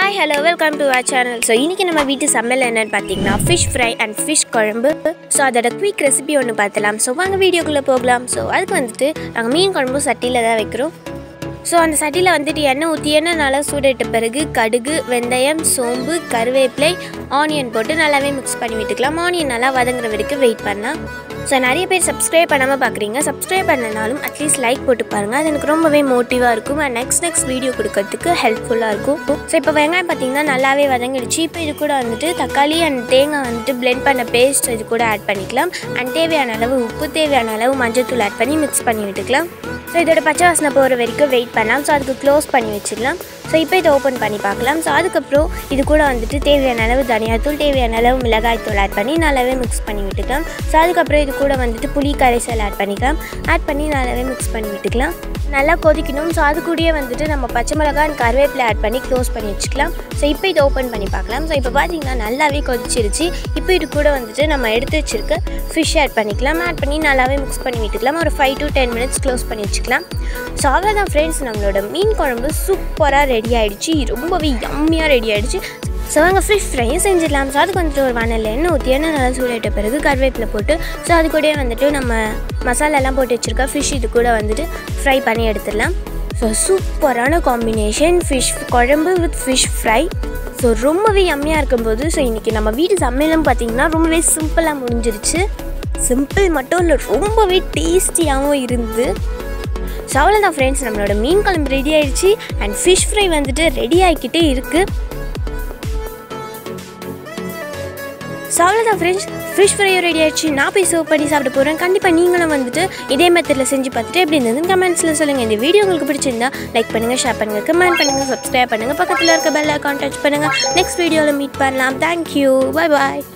hi hello welcome to our channel so இன்றைக்கி நம்ம வீட்டு சமையல் என்னன்னு பார்த்தீங்கன்னா ஃபிஷ் ஃப்ரை அண்ட் ஃபிஷ் குழம்பு ஸோ அதோட குயிக் ரெசிபி ஒன்று பார்த்துலாம் ஸோ வாங்க வீடியோக்குள்ளே போகலாம் ஸோ அதுக்கு வந்துட்டு நாங்கள் மீன் குழம்பு சட்டியில் தான் வைக்கிறோம் ஸோ அந்த சட்டியில் வந்துட்டு எண்ணெய் ஊற்றி எண்ணெய் நல்லா சூடிட்ட பிறகு கடுகு வெந்தயம் சோம்பு கருவேப்பிலை ஆனியன் போட்டு நல்லாவே மிக்ஸ் பண்ணி விட்டுக்கலாம் ஆனியன் நல்லா வதங்குற வரைக்கும் வெயிட் பண்ணலாம் ஸோ நிறைய பேர் சப்ஸ்கிரைப் பண்ணாமல் பார்க்குறீங்க சப்ஸ்கிரைப் பண்ணனாலும் அட்லீஸ்ட் லைக் போட்டு பாருங்கள் அது எனக்கு ரொம்பவே மோட்டிவாக இருக்கும் அண்ட் நெக்ஸ்ட் நெக்ஸ்ட் வீடியோ கொடுக்கறதுக்கு ஹெல்ப்ஃபுல்லாக இருக்கும் ஸோ இப்போ வெங்காயம் பார்த்தீங்கன்னா நல்லாவே வதங்கிடுச்சு இப்போ இது கூட வந்துட்டு தக்காளி அண்ட் தேங்காய் வந்துட்டு பிளெண்ட் பண்ண பேஸ்ட் இது கூட ஆட் பண்ணிக்கலாம் அண்ட் தேவையான அளவு உப்பு தேவையான அளவு மஞ்சள்தூள் ஆட் பண்ணி மிக்ஸ் பண்ணி விட்டுக்கலாம் ஸோ இதோட பச்சை வாசனை போகிற வரைக்கும் வெயிட் பண்ணலாம் ஸோ அதுக்கு க்ளோஸ் பண்ணி வச்சிடலாம் ஸோ இப்போ இதை ஓப்பன் பண்ணி பார்க்கலாம் ஸோ அதுக்கப்புறம் இது கூட வந்துட்டு தேவையான அளவு தனியாத்தூள் தேவையான அளவு மிளகாய் தூள் ஆட் பண்ணி நல்லாவே மிக்ஸ் பண்ணி விட்டுக்கலாம் ஸோ அதுக்கப்புறம் இது கூட வந்துட்டு புளி கரைசல் ஆட் பண்ணிக்கலாம் ஆட் பண்ணி நல்லாவே மிக்ஸ் பண்ணி விட்டுக்கலாம் நல்லா கொதிக்கணும் ஸோ அது கூடயே வந்துட்டு நம்ம பச்சை மிளகாய் அண்ட் கருவேப்பிலை ஆட் பண்ணி க்ளோஸ் பண்ணி வச்சுக்கலாம் ஸோ இப்போ இதை ஓப்பன் பண்ணி பார்க்கலாம் ஸோ இப்போ பார்த்தீங்கன்னா நல்லாவே கொதிச்சிருச்சு இப்போ இது கூட வந்துட்டு நம்ம எடுத்து வச்சிருக்க ஃபிஷ் ஆட் பண்ணிக்கலாம் ஆட் பண்ணி நல்லாவே மிக்ஸ் பண்ணி விட்டுக்கலாம் ஒரு five to ten minutes close பண்ணி வச்சுக்கலாம் ஸோ அவ்வளோதான் ஃப்ரெண்ட்ஸ் நம்மளோட மீன் குழம்பு சூப்பராக ரெடி ஆகிடுச்சு ரொம்பவே யம்மியாக ரெடி ஆகிடுச்சு ஸோ அங்கே ஃபிஷ் ஃப்ரையும் செஞ்சிடலாம் ஸோ அதுக்கு வந்துட்டு ஒரு வானலில் எண்ணெய் ஊற்றி எண்ணெய் நல்லா சூடாயிட்ட பிறகு கருவேப்பிலை போட்டு ஸோ அது கூடயே வந்துட்டு நம்ம மசாலாலாம் போட்டு வச்சுருக்க ஃபிஷ் இது கூட வந்துட்டு ஃப்ரை பண்ணி எடுத்துடலாம் ஸோ சூப்பரான காம்பினேஷன் ஃபிஷ் குழம்பு வித் ஃபிஷ் ஃப்ரை ஸோ ரொம்பவே யம்மியாக இருக்கும்போது ஸோ இன்றைக்கி நம்ம வீட்டு சமையலும் பார்த்திங்கன்னா ரொம்பவே சிம்பிளாக முடிஞ்சிருச்சு சிம்பிள் மட்டும் இல்லை ரொம்பவே டேஸ்டியாகவும் இருந்து ஸோ அவ்வளோதான் ஃப்ரெண்ட்ஸ் நம்மளோட மீன் குழம்பு ரெடி ஆயிடுச்சு அண்ட் ஃபிஷ் ஃப்ரை வந்துட்டு ரெடி ஆகிக்கிட்டே இருக்குது ஸோ அவ்வளோதான் ஃப்ரெண்ட்ஸ் ஃபிஷ் ஃப்ரையும் ரெடி ஆயிடுச்சு நான் போய் சர்வ் பண்ணி சாப்பிட போகிறேன் கண்டிப்பாக நீங்களும் வந்துட்டு இதே மெத்தடில் செஞ்சு பார்த்துட்டு எப்படி இருந்ததுன்னு கமெண்ட்ஸில் சொல்லுங்கள் இந்த வீடியோ உங்களுக்கு பிடிச்சிருந்தா லைக் பண்ணுங்கள் ஷேர் பண்ணுங்கள் கமெண்ட் பண்ணுங்கள் சப்ஸ்கிரைப் பண்ணுங்கள் பக்கத்தில் இருக்க பெல் ஐக்கான் டச் பண்ணுங்கள் நெக்ஸ்ட் வீடியோவில் மீட் பண்ணலாம் தேங்க்யூ பை பாய்